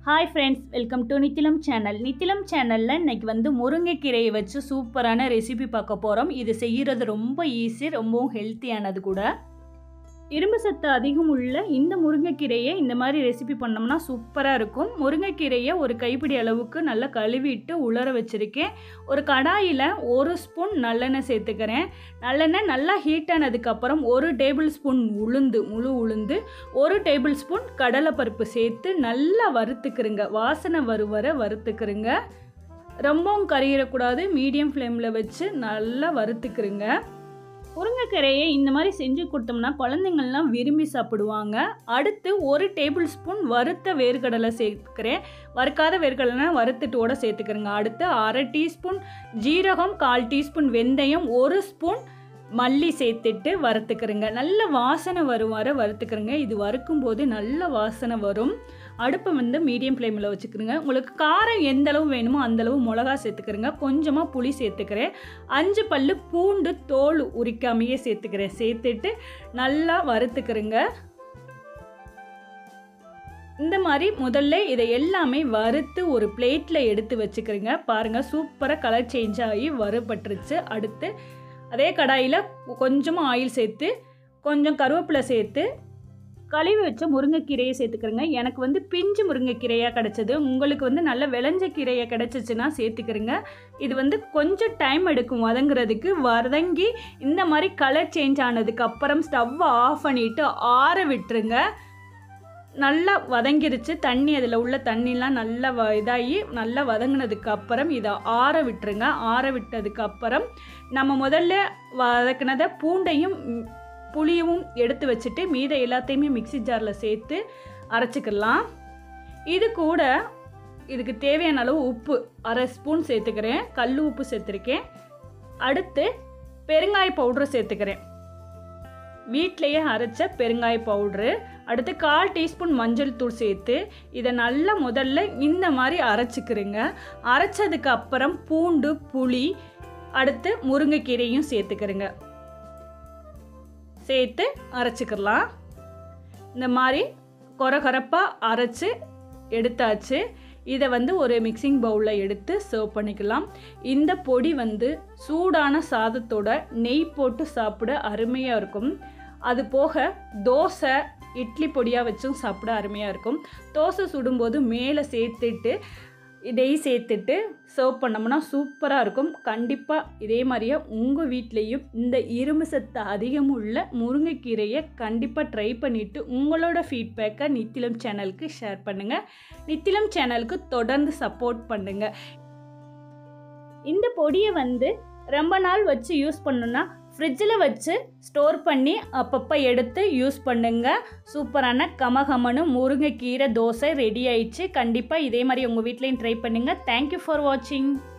hi friends welcome to Nithilam channel Nithilam சேனலில் இன்னைக்கு வந்து முருங்கைக்கீரையை வச்சு சூப்பரான ரெசிபி பார்க்க போகிறோம் இது செய்கிறது ரொம்ப ஈஸி ரொம்பவும் ஹெல்த்தியானது கூட இரும்பு சத்து அதிகம் உள்ள இந்த முருங்கைக்கீரையை இந்த மாதிரி ரெசிபி பண்ணோம்னா சூப்பராக இருக்கும் முருங்கைக்கீரையை ஒரு கைப்பிடி அளவுக்கு நல்லா கழுவிட்டு உலர வச்சுருக்கேன் ஒரு கடாயில் ஒரு ஸ்பூன் நல்லெண்ணெய் சேர்த்துக்கிறேன் நல்லெண்ணெய் நல்லா ஹீட் ஆனதுக்கப்புறம் ஒரு டேபிள் ஸ்பூன் உளுந்து முழு உளுந்து ஒரு டேபிள் ஸ்பூன் கடலைப்பருப்பு சேர்த்து நல்லா வறுத்துக்கிறங்க வாசனை வரும் வர வறுத்துக்கிறங்க ரொம்பவும் கறியிடக்கூடாது மீடியம் ஃப்ளேமில் வச்சு நல்லா வறுத்துக்கிறங்க முருங்கைக்கீரையை இந்த மாதிரி செஞ்சு கொடுத்தோம்னா குழந்தைங்கள்லாம் விரும்பி சாப்பிடுவாங்க அடுத்து ஒரு டேபிள் ஸ்பூன் வறுத்த வேர்க்கடலை சேர்த்துக்கிறேன் வறுக்காத வேர்க்கடலைனா வறுத்துட்டோட சேர்த்துக்கிறேங்க அடுத்து அரை டீஸ்பூன் ஜீரகம் கால் டீஸ்பூன் வெந்தயம் ஒரு ஸ்பூன் மல்லி சேர்த்துட்டு வறுத்துக்கிறேங்க நல்ல வாசனை வரும் வர வறுத்துக்கிறேங்க இது வறுக்கும் போது நல்ல வாசனை வரும் அடுப்பை வந்து மீடியம் ஃப்ளேமில் வச்சுக்கிறேங்க உங்களுக்கு காரம் எந்த அளவு வேணுமோ அந்தளவு மிளகா சேர்த்துக்கிறேங்க கொஞ்சமாக புளி சேர்த்துக்கிறேன் அஞ்சு பல் பூண்டு தோல் உரிக்காமையே சேர்த்துக்கிறேன் சேர்த்துட்டு நல்லா வறுத்துக்கிறேங்க இந்த மாதிரி முதல்ல இதை எல்லாமே வறுத்து ஒரு பிளேட்டில் எடுத்து வச்சுக்கிறேங்க பாருங்கள் சூப்பராக கலர் சேஞ்ச் ஆகி வறுபட்டுருச்சு அடுத்து அதே கடாயில் கொஞ்சமாக ஆயில் சேர்த்து கொஞ்சம் கருவேப்பிலை சேர்த்து கழுவி வச்ச முருங்கைக்கீரையை சேர்த்துக்கிறேங்க எனக்கு வந்து பிஞ்சு முருங்கைக்கீரையாக கிடச்சிது உங்களுக்கு வந்து நல்ல விளைஞ்ச கீரையாக கிடச்சிச்சின்னா சேர்த்துக்கிறேங்க இது வந்து கொஞ்சம் டைம் எடுக்கும் வதங்குறதுக்கு வதங்கி இந்த மாதிரி கலர் சேஞ்ச் ஆனதுக்கு அப்புறம் ஸ்டவ்வை ஆஃப் பண்ணிவிட்டு ஆற விட்டுருங்க நல்லா வதங்கிருச்சு தண்ணி அதில் உள்ள தண்ணிலாம் நல்லா வ இதாகி நல்லா வதங்கினதுக்கு அப்புறம் இதை ஆற விட்டுருங்க ஆற விட்டதுக்கு அப்புறம் நம்ம முதல்ல வதக்கினதை பூண்டையும் புளியவும் எடுத்து வச்சுட்டு மீத எல்லாத்தையுமே மிக்சி ஜாரில் சேர்த்து அரைச்சிக்கலாம் இது கூட இதுக்கு தேவையான அளவு உப்பு அரை ஸ்பூன் சேர்த்துக்கிறேன் கல் உப்பு சேர்த்துருக்கேன் அடுத்து பெருங்காய பவுட்ரு சேர்த்துக்கிறேன் வீட்டிலையே அரைச்ச பெருங்காய பவுட்ரு அடுத்து கால் டீஸ்பூன் மஞ்சள் தூள் சேர்த்து இதை நல்லா முதல்ல இந்த மாதிரி அரைச்சிக்கிறேங்க அரைச்சதுக்கு அப்புறம் பூண்டு புளி அடுத்து முருங்கைக்கீரையும் சேர்த்துக்கிறேங்க சேர்த்து அரைச்சிக்கிறலாம் இந்த மாதிரி கொரகரப்பாக அரைச்சி எடுத்தாச்சு இதை வந்து ஒரு மிக்சிங் பவுலில் எடுத்து சர்வ் பண்ணிக்கலாம் இந்த பொடி வந்து சூடான சாதத்தோட நெய் போட்டு சாப்பிட அருமையாக இருக்கும் அது போக தோசை இட்லி பொடியாக வச்சும் சாப்பிட அருமையாக இருக்கும் தோசை சுடும்போது மேலே சேர்த்துட்டு நெய் சேர்த்துட்டு சர்வ் பண்ணோம்னா சூப்பராக இருக்கும் கண்டிப்பாக இதே மாதிரியே உங்கள் வீட்லேயும் இந்த இரும்பு சத்து அதிகம் உள்ள முருங்கைக்கீரையை கண்டிப்பாக ட்ரை பண்ணிவிட்டு உங்களோட ஃபீட்பேக்கை நித்திலம் சேனலுக்கு ஷேர் பண்ணுங்கள் நித்திலம் சேனலுக்கு தொடர்ந்து சப்போர்ட் பண்ணுங்கள் இந்த பொடியை வந்து ரொம்ப நாள் வச்சு யூஸ் பண்ணணுன்னா ஃப்ரிட்ஜில் வச்சு ஸ்டோர் பண்ணி அப்பப்போ எடுத்து யூஸ் பண்ணுங்க சூப்பரான கமகமனு முருங்கைக்கீரை தோசை ரெடி ஆயிடுச்சு கண்டிப்பாக இதே மாதிரி உங்கள் வீட்லேயும் ட்ரை பண்ணுங்கள் தேங்க்யூ ஃபார் வாட்சிங்